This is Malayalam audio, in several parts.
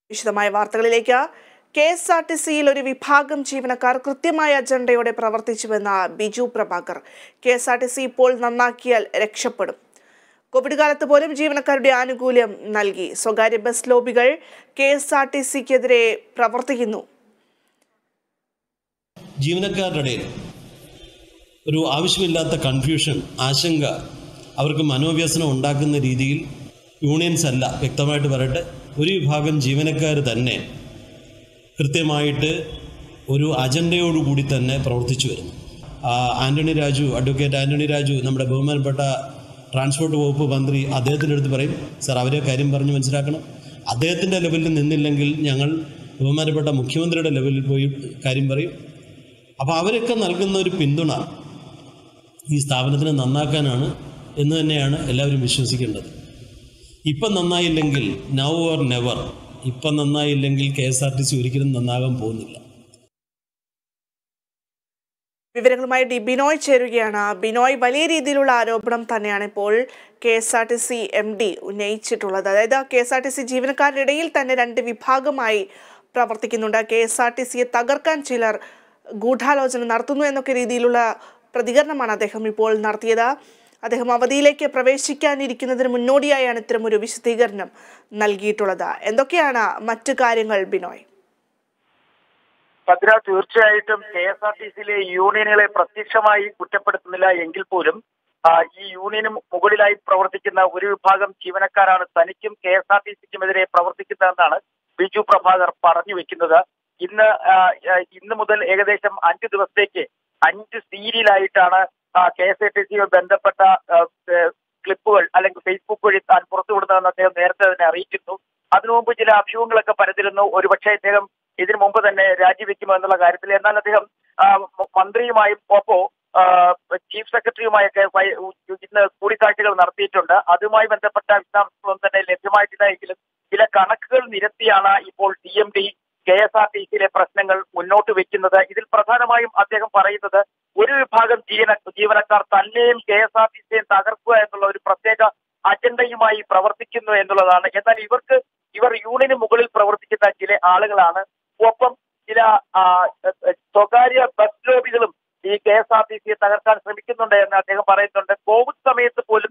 വിശദമായ വാർത്തകളിലേക്ക് കെ എസ് ആർ ടി സിയിൽ ഒരു വിഭാഗം ജീവനക്കാർ കൃത്യമായ അജണ്ടയോടെ പ്രവർത്തിച്ചുവെന്ന Biju Prabhakar K S R T C ഇപ്പോൾ നന്നാക്കിയാൽ രക്ഷപ്പെടും കോവിഡ് കാലത്ത് പോലും ജീവനക്കാരുടെ ആനുകൂല്യം നൽകി സ്വകാര്യ ബസ് ലോബികൾ കെ എസ് ആർ ടി സിക്കെതിരെ പ്രവർത്തിക്കുന്നു ജീവനക്കാരുടെ ഇടയിൽ ഒരു ആവശ്യമില്ലാത്ത കൺഫ്യൂഷൻ ആശങ്ക അവർക്ക് മനോവ്യസനം ഉണ്ടാക്കുന്ന രീതിയിൽ യൂണിയൻസ് അല്ല വ്യക്തമായിട്ട് പറയട്ടെ ഒരു വിഭാഗം ജീവനക്കാർ തന്നെ കൃത്യമായിട്ട് ഒരു അജണ്ടയോടുകൂടി തന്നെ പ്രവർത്തിച്ചു വരുന്നു ആ, ആന്റണി രാജു അഡ്വക്കേറ്റ് ആന്റണി രാജു നമ്മുടെ ബഹുമാനപ്പെട്ട ട്രാൻസ്പോർട്ട് വകുപ്പ് മന്ത്രി അദ്ദേഹത്തിൻ്റെ അടുത്ത് പറയും സാർ അവരെ കാര്യം പറഞ്ഞ് മനസ്സിലാക്കണം അദ്ദേഹത്തിൻ്റെ ലെവലിൽ നിന്നില്ലെങ്കിൽ ഞങ്ങൾ ബഹുമാനപ്പെട്ട മുഖ്യമന്ത്രിയുടെ ലെവലിൽ പോയി കാര്യം പറയും അപ്പോൾ അവരൊക്കെ നൽകുന്ന ഒരു പിന്തുണ ഈ സ്ഥാപനത്തിനെ നന്നാക്കാനാണ് എന്ന് തന്നെയാണ് എല്ലാവരും വിശ്വസിക്കേണ്ടത് ഇപ്പം നന്നായില്ലെങ്കിൽ നൗ ഓർ നെവർ ഇപ്പം നന്നായില്ലെങ്കിൽ K S R T C ഒരിക്കലും നന്നാകാൻ പോകുന്നില്ല വിവരങ്ങളുമായി ഡി ബിനോയ് ചേരുകയാണ് ബിനോയ് വലിയ രീതിയിലുള്ള ആരോപണം തന്നെയാണ് ഇപ്പോൾ K S R T C M D ഉന്നയിച്ചിട്ടുള്ളത് അതായത് K S R T C ജീവനക്കാരുടെ ഇടയിൽ തന്നെ രണ്ട് വിഭാഗമായി പ്രവർത്തിക്കുന്നുണ്ട് കെ എസ് ആർ ടി സിയെ തകർക്കാൻ ചിലർ ഗൂഢാലോചന നടത്തുന്നു എന്നൊക്കെ രീതിയിലുള്ള പ്രതികരണമാണ് അദ്ദേഹം ഇപ്പോൾ നടത്തിയത് അദ്ദേഹം അവധിയിലേക്ക് പ്രവേശിക്കാനിരിക്കുന്നതിന് മുന്നോടിയായാണ് ഇത്തരമൊരു വിശദീകരണം നൽകിയിട്ടുള്ളത് എന്തൊക്കെയാണ് മറ്റു കാര്യങ്ങൾ ബിനോയ് ഭദ്ര തീർച്ചയായിട്ടും കെ എസ് ആർ ടി സിയിലെ യൂണിയനുകളെ പ്രത്യക്ഷമായി കുറ്റപ്പെടുത്തുന്നില്ല എങ്കിൽ പോലും ആ, ഈ യൂണിയനും മുകളിലായി പ്രവർത്തിക്കുന്ന ഒരു വിഭാഗം ജീവനക്കാരാണ് തനിക്കും കെ എസ് ആർ ടി സിക്കുമെതിരെ പ്രവർത്തിക്കുന്നതെന്നാണ് ബിജു പ്രഭാകർ പറഞ്ഞു വെക്കുന്നത് ഇന്ന് ആ, ആ, ഇന്ന് മുതൽ ഏകദേശം അഞ്ച് ദിവസത്തേക്ക് അഞ്ച് സീരിയലായിട്ടാണ് കെ എസ് ആർ ടി സിയുമായി ബന്ധപ്പെട്ട ആ, ഏ, ക്ലിപ്പുകൾ അല്ലെങ്കിൽ ഫേസ്ബുക്ക് വഴി താൻ പുറത്തുവിടുന്നതെന്ന് അദ്ദേഹം നേരത്തെ തന്നെ അറിയിച്ചിരുന്നു അതിനു മുമ്പ് ചില അഭ്യൂഹങ്ങളൊക്കെ പരതിരുന്നു ഒരുപക്ഷെ ഇദ്ദേഹം ഇതിനു മുമ്പ് തന്നെ രാജിവെക്കുമോ എന്നുള്ള കാര്യത്തിൽ എന്നാൽ അദ്ദേഹം ആ, മ- മന്ത്രിയുമായും ഒപ്പോ ആ, ചീഫ് സെക്രട്ടറിയുമായൊക്കെ വൈ- ഇന്ന് കൂടിക്കാഴ്ചകൾ നടത്തിയിട്ടുണ്ട് അതുമായി ബന്ധപ്പെട്ട വിശദാംശങ്ങളൊന്നും തന്നെ ലഭ്യമായിട്ടില്ല എങ്കിലും ചില കണക്കുകൾ നിരത്തിയാണ് ഇപ്പോൾ D M D K S R T സിയിലെ പ്രശ്നങ്ങൾ മുന്നോട്ട് വെക്കുന്നത് ഇതിൽ പ്രധാനമായും അദ്ദേഹം പറയുന്നത് ഒരു വിഭാഗം ജീവന ജീവനക്കാർ തന്നെയും കെ എസ് ആർ ടി സിയെ തകർക്കുക എന്നുള്ള ഒരു പ്രത്യേക അജണ്ടയുമായി പ്രവർത്തിക്കുന്നു എന്നുള്ളതാണ് എന്നാൽ ഇവർക്ക് ഇവർ യൂണിയന് മുകളിൽ പ്രവർത്തിക്കുന്ന ചില ആളുകളാണ് ഒപ്പം ചില ആ, എ- എ- സ്വകാര്യ ബസ് ലോബികളും ഈ കെ എസ് ആർ ടി സിയെ തകർക്കാൻ ശ്രമിക്കുന്നുണ്ട് എന്ന് അദ്ദേഹം പറയുന്നുണ്ട് കോവിഡ് സമയത്ത് പോലും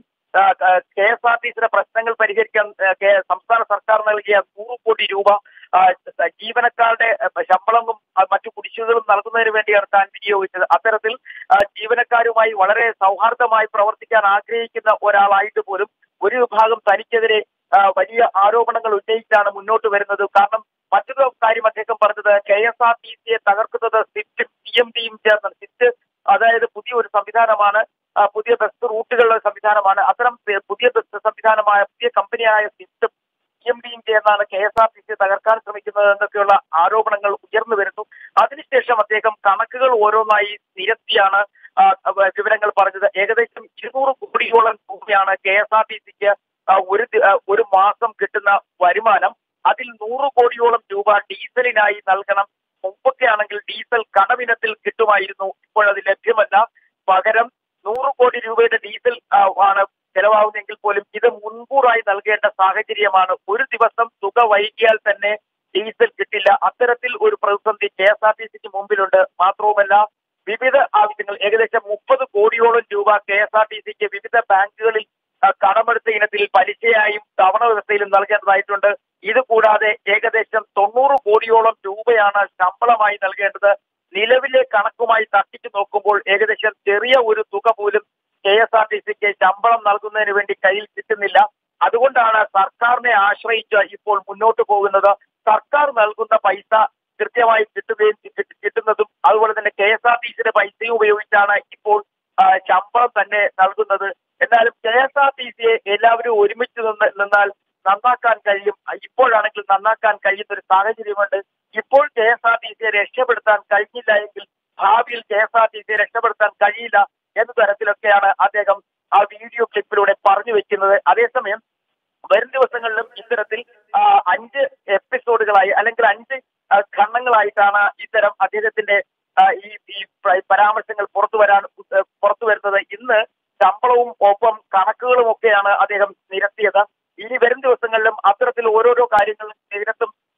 കെ എസ് ആർ ടി സിയുടെ പ്രശ്നങ്ങൾ പരിഹരിക്കാൻ ആ, കേ- സംസ്ഥാന സർക്കാർ നൽകിയ നൂറ് കോടി രൂപ ആ, ജീവനക്കാരുടെ ആ, ശമ്പളവും ആ, മറ്റു കുടിശ്ശികകളും നൽകുന്നതിന് വേണ്ടിയാണ് താൻ വിനിയോഗിച്ചത് അത്തരത്തിൽ ആ, ജീവനക്കാരുമായി വളരെ സൗഹാർദ്ദമായി പ്രവർത്തിക്കാൻ ആഗ്രഹിക്കുന്ന ഒരാളായിട്ട് പോലും ഒരു വിഭാഗം തനിക്കെതിരെ ആ, വലിയ ആരോപണങ്ങൾ ഉന്നയിച്ചാണ് മുന്നോട്ട് വരുന്നത് കാരണം മറ്റൊരു കാര്യം അദ്ദേഹം പറഞ്ഞത് കെ എസ് ആർ ടി സിയെ തകർക്കുന്നത് സിറ്റും സി എം ഡിയും ചേർന്ന് സിറ്റ് അതായത് പുതിയ ഒരു സംവിധാനമാണ് ആ, പുതിയ ബസ് റൂട്ടുകളുടെ സംവിധാനമാണ് അത്തരം പെ- പുതിയ ബസ് സംവിധാനമായ പുതിയ കമ്പനിയായ സിറ്റും സി എം ഡിയും ചേർന്നാണ് കെ എസ് ആർ ടി സിയെ തകർക്കാൻ ശ്രമിക്കുന്നത് എന്നൊക്കെയുള്ള ആരോപണങ്ങൾ ഉയർന്നു വരുന്നു അതിനുശേഷം അദ്ദേഹം കണക്കുകൾ ഓരോന്നായി നിരത്തിയാണ് ആ, അവ- വിവരങ്ങൾ പറഞ്ഞത് ഏകദേശം ഇരുന്നൂറ് കോടിയോളം രൂപയാണ് കെ എസ് ആർ ടി സിക്ക് ഒരു ദി- ആ, ഒരു മാസം കിട്ടുന്ന വരുമാനം അതിൽ നൂറ് കോടിയോളം രൂപ ഡീസലിനായി നൽകണം മുമ്പൊക്കെ ആണെങ്കിൽ ഡീസൽ കടമിനത്തിൽ കിട്ടുമായിരുന്നു ഇപ്പോൾ അത് ലഭ്യമല്ല പകരം നൂറ് കോടി രൂപയുടെ ഡീസൽ ആ, ആണ് ചെലവാകുന്നെങ്കിൽ പോലും ഇത് മുൻകൂറായി നൽകേണ്ട സാഹചര്യമാണ് ഒരു ദിവസം തുക വൈകിയാൽ തന്നെ ഡീസൽ കിട്ടില്ല അത്തരത്തിൽ ഒരു പ്രതിസന്ധി കെ എസ് ആർ ടി സിക്ക് മുമ്പിലുണ്ട് മാത്രവുമല്ല വിവിധ ആവശ്യങ്ങൾ ഏകദേശം മുപ്പത് കോടിയോളം രൂപ കെ എസ് ആർ ടി സിക്ക് വിവിധ ബാങ്കുകളിൽ ആ, കടമെടുത്ത ഇനത്തിൽ പലിശയായും തവണ വ്യവസ്ഥയിലും നൽകേണ്ടതായിട്ടുണ്ട് ഇത് കൂടാതെ ഏകദേശം തൊണ്ണൂറ് കോടിയോളം രൂപയാണ് ശമ്പളമായി നൽകേണ്ടത് നിലവിലെ കണക്കുമായി തട്ടിച്ചു നോക്കുമ്പോൾ ഏകദേശം ചെറിയ ഒരു തുക പോലും കെ എസ് ആർ ടി സിക്ക് ശമ്പളം നൽകുന്നതിന് വേണ്ടി കയ്യിൽ കിട്ടുന്നില്ല അതുകൊണ്ടാണ് സർക്കാരിനെ ആശ്രയിച്ച് ഇപ്പോൾ മുന്നോട്ട് പോകുന്നത് സർക്കാർ നൽകുന്ന പൈസ കൃത്യമായി കിട്ടുകയും കിട്ടി- കിട്ടുന്നതും അതുപോലെ തന്നെ കെ എസ് ആർ ടി സിയുടെ പൈസയും ഉപയോഗിച്ചാണ് ഇപ്പോൾ ആ, ശമ്പളം തന്നെ നൽകുന്നത് എന്നാലും കെ എസ് ആർ ടി സിയെ എല്ലാവരും ഒരുമിച്ച് നിന്ന് നിന്നാൽ നന്നാക്കാൻ കഴിയും ഇപ്പോഴാണെങ്കിൽ നന്നാക്കാൻ കഴിയുന്ന ഒരു സാഹചര്യമുണ്ട് ഇപ്പോൾ കെ എസ് ആർ ടി സിയെ രക്ഷപ്പെടുത്താൻ കഴിഞ്ഞില്ല എങ്കിൽ ഭാവിയിൽ കെ എസ് ആർ ടി സിയെ രക്ഷപ്പെടുത്താൻ കഴിയില്ല എന്ന തരത്തിലൊക്കെയാണ് അദ്ദേഹം ആ വീഡിയോ ക്ലിപ്പിലൂടെ പറഞ്ഞു വെക്കുന്നത് അതേസമയം വരും ദിവസങ്ങളിലും ഇത്തരത്തിൽ ആ, അഞ്ച് എപ്പിസോഡുകളായി അല്ലെങ്കിൽ അഞ്ച് ആ, ഖണ്ഡങ്ങളായിട്ടാണ് ഇത്തരം അദ്ദേഹത്തിന്റെ ആ, ഈ ഈ പ- പരാമർശങ്ങൾ പുറത്തു വരാൻ ഉ- പുറത്തു വരുന്നത് ഇന്ന് ശമ്പളവും ഒപ്പം കണക്കുകളും ഒക്കെയാണ് അദ്ദേഹം നിരത്തിയത് ഇനി വരും ദിവസങ്ങളിലും അത്തരത്തിൽ ഓരോരോ കാര്യങ്ങളും ഇതിനകത്തും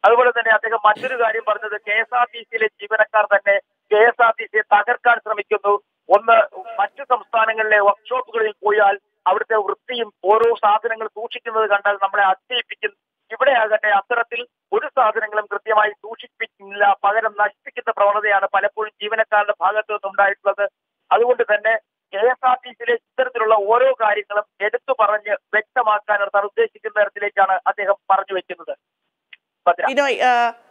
അതുപോലെ തന്നെ അദ്ദേഹം മറ്റൊരു കാര്യം പറഞ്ഞത് കെ എസ് ആർ ടി സിയിലെ ജീവനക്കാർ തന്നെ കെ എസ് ആർ ടി സിയെ തകർക്കാൻ ശ്രമിക്കുന്നു ഒന്ന് മറ്റു സംസ്ഥാനങ്ങളിലെ വർക്ക്ഷോപ്പുകളിൽ പോയാൽ അവിടുത്തെ വൃത്തിയും ഓരോ സാധനങ്ങൾ സൂക്ഷിക്കുന്നത് കണ്ടാൽ നമ്മളെ അതിശയിപ്പിക്കും ഇവിടെ ആകട്ടെ അത്തരത്തിൽ ഒരു സാധനങ്ങളും കൃത്യമായി സൂക്ഷിപ്പിക്കുന്നില്ല പകരം നശിപ്പിക്കുന്ന പ്രവണതയാണ് പലപ്പോഴും ജീവനക്കാരുടെ ഭാഗത്തു നിന്നുണ്ടായിട്ടുള്ളത് അതുകൊണ്ട് തന്നെ കെ എസ് ആർ ടി സിയിലെ ഇത്തരത്തിലുള്ള ഓരോ കാര്യങ്ങളും എടുത്തു പറഞ്ഞ് വ്യക്തമാക്കാൻ താൻ ഉദ്ദേശിക്കുന്ന തരത്തിലേക്കാണ് അദ്ദേഹം പറഞ്ഞു വെക്കുന്നത് ഭദ്ര ബിനോയ് ആ,